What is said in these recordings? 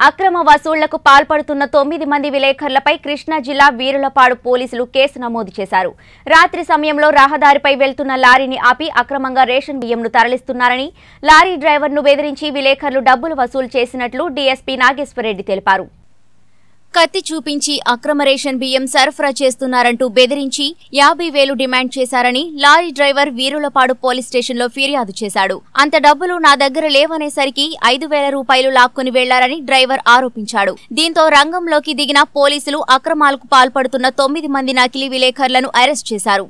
అక్రమ వసూళ్లకు పాల్పడుతున్న తొమ్మిది మంది విలేకరులపై కృష్ణా జిల్లా వీరులపాడు పోలీసులు కేసు నమోదు చేశారు రాత్రి సమయంలో రహదారిపై వెళ్తున్న లారీని ఆపి అక్రమంగా రేషన్ బియ్యంను తరలిస్తున్నారని లారీ డ్రైవర్ను బెదిరించి విలేకరులు డబ్బులు వసూలు చేసినట్లు డీఎస్పీ నాగేశ్వరరెడ్డి తెలిపారు కత్తి చూపించి అక్రమ రేషన్ బియ్యం సరఫరా చేస్తున్నారంటూ బెదిరించి యాభై వేలు డిమాండ్ చేశారని లారీ డ్రైవర్ వీరులపాడు పోలీస్ స్టేషన్లో ఫిర్యాదు చేశాడు అంత డబ్బులు నా దగ్గర లేవనేసరికి ఐదు వేల రూపాయలు లాక్కుని వెళ్లారని డ్రైవర్ ఆరోపించాడు దీంతో రంగంలోకి దిగిన పోలీసులు అక్రమాలకు పాల్పడుతున్న తొమ్మిది మంది నకిలీ విలేకరులను అరెస్ట్ చేశారు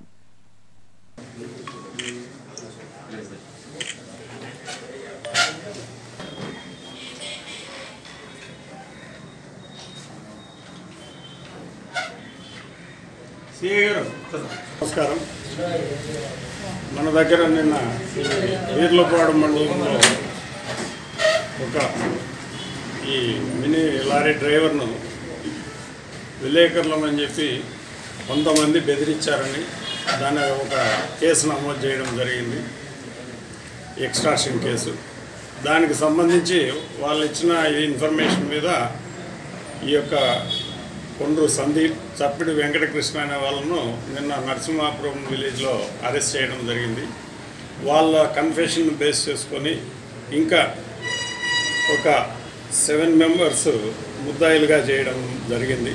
సిఐ గారు నమస్కారం మన దగ్గర నిన్న వీర్లపాడు మండలంలో ఒక ఈ మినీ లారీ డ్రైవర్ను విలేకరులమని చెప్పి కొంతమంది బెదిరించారని దాని ఒక కేసు నమోదు చేయడం జరిగింది ఎక్స్ట్రాషన్ కేసు దానికి సంబంధించి వాళ్ళు ఇచ్చిన ఈ ఇన్ఫర్మేషన్ మీద ఈ యొక్క కొండ్రు సందీప్ చప్పిడి వెంకటకృష్ణ అనే వాళ్ళను నిన్న నరసింహాపురం విలేజ్లో అరెస్ట్ చేయడం జరిగింది వాళ్ళ కన్ఫెషన్ బేస్ చేసుకొని ఇంకా ఒక సెవెన్ మెంబర్స్ ముద్దాయిలుగా చేయడం జరిగింది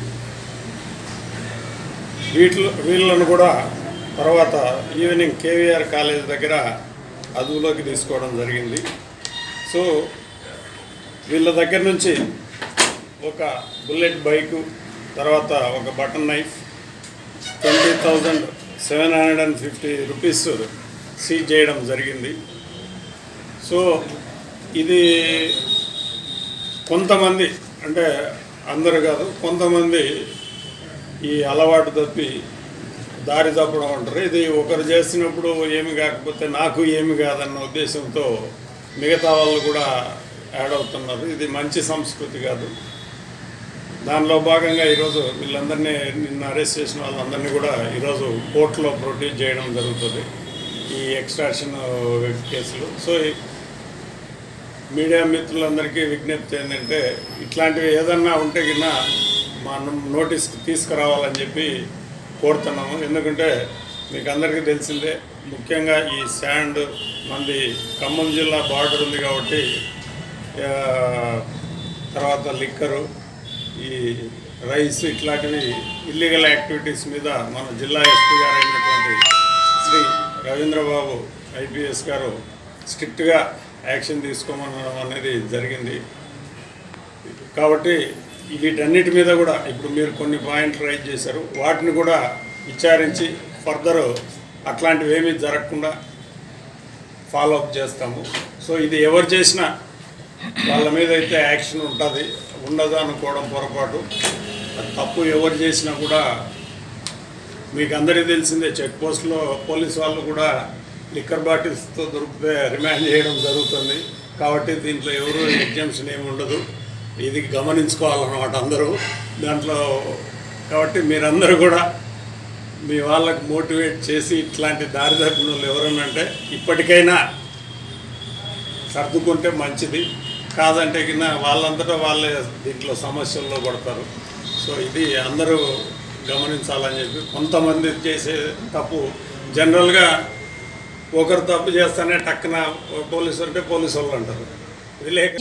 వీటిలో వీళ్ళను కూడా తర్వాత ఈవినింగ్ కేవీఆర్ కాలేజ్ దగ్గర అదుపులోకి తీసుకోవడం జరిగింది సో వీళ్ళ దగ్గర నుంచి ఒక బుల్లెట్ బైకు తర్వాత ఒక button knife twenty thousand seven hundred and fifty rupees seize చేయడం జరిగింది సో ఇది కొంతమంది అంటే అందరు కాదు కొంతమంది ఈ అలవాటు తప్పి దారి తప్పడం అంటారు ఇది ఒకరు చేసినప్పుడు ఏమి కాకపోతే నాకు ఏమి కాదన్న ఉద్దేశంతో మిగతా వాళ్ళు కూడా యాడ్ అవుతున్నారు ఇది మంచి సంస్కృతి కాదు దానిలో భాగంగా ఈరోజు వీళ్ళందరినీ నిన్న అరెస్ట్ చేసిన వాళ్ళందరినీ కూడా ఈరోజు కోర్టులో ప్రొడ్యూస్ చేయడం జరుగుతుంది ఈ ఎక్స్ట్రాక్షన్ కేసులు సో ఈ మీడియా మిత్రులందరికీ విజ్ఞప్తి ఏంటంటే ఇట్లాంటివి ఏదన్నా ఉంటే కింద మా నోటీస్కి తీసుకురావాలని చెప్పి కోరుతున్నాము ఎందుకంటే మీకు అందరికీ తెలిసిందే ముఖ్యంగా ఈ శాండ్ మంది ఖమ్మం జిల్లా బార్డర్ ఉంది కాబట్టి ఆ, తర్వాత లిక్కరు ఈ రైస్ ఇట్లాంటివి ఇల్లీగల్ యాక్టివిటీస్ మీద మన జిల్లా ఎస్పీ గారు అయినటువంటి శ్రీ రవీంద్రబాబు ఐపీఎస్ గారు స్ట్రిక్ట్గా యాక్షన్ తీసుకోమనడం అనేది జరిగింది కాబట్టి వీటన్నిటి మీద కూడా ఇప్పుడు మీరు కొన్ని పాయింట్లు రైజ్ చేశారు వాటిని కూడా విచారించి ఫర్దర్ అట్లాంటివి ఏమీ జరగకుండా ఫాలో అప్ చేస్తాము సో ఇది ఎవరు చేసినా వాళ్ళ మీద అయితే యాక్షన్ ఉంటుంది ఉండదు అనుకోవడం పొరపాటు అది తప్పు ఎవరు చేసినా కూడా మీకు అందరికీ తెలిసిందే చెక్ పోస్ట్లో పోలీస్ వాళ్ళు కూడా లిక్కర్ బాటిల్స్తో దొరికితే రిమాండ్ చేయడం జరుగుతుంది కాబట్టి దీంట్లో ఎవరు ఎగ్జామ్షన్ ఏమి ఉండదు ఇది గమనించుకోవాలన్నమాట అందరూ దాంట్లో కాబట్టి మీరందరూ కూడా మీ వాళ్ళకు మోటివేట్ చేసి ఇట్లాంటి దారి తప్పిన వాళ్ళు ఎవరనంటే ఇప్పటికైనా సర్దుకుంటే మంచిది కాదంటే కింద వాళ్ళంతటా వాళ్ళే దీంట్లో సమస్యల్లో పడతారు సో ఇది అందరూ గమనించాలని చెప్పి కొంతమంది చేసే తప్పు జనరల్గా ఒకరు తప్పు చేస్తానే టక్కున పోలీసు అంటే పోలీసు వాళ్ళు అంటారు విలేక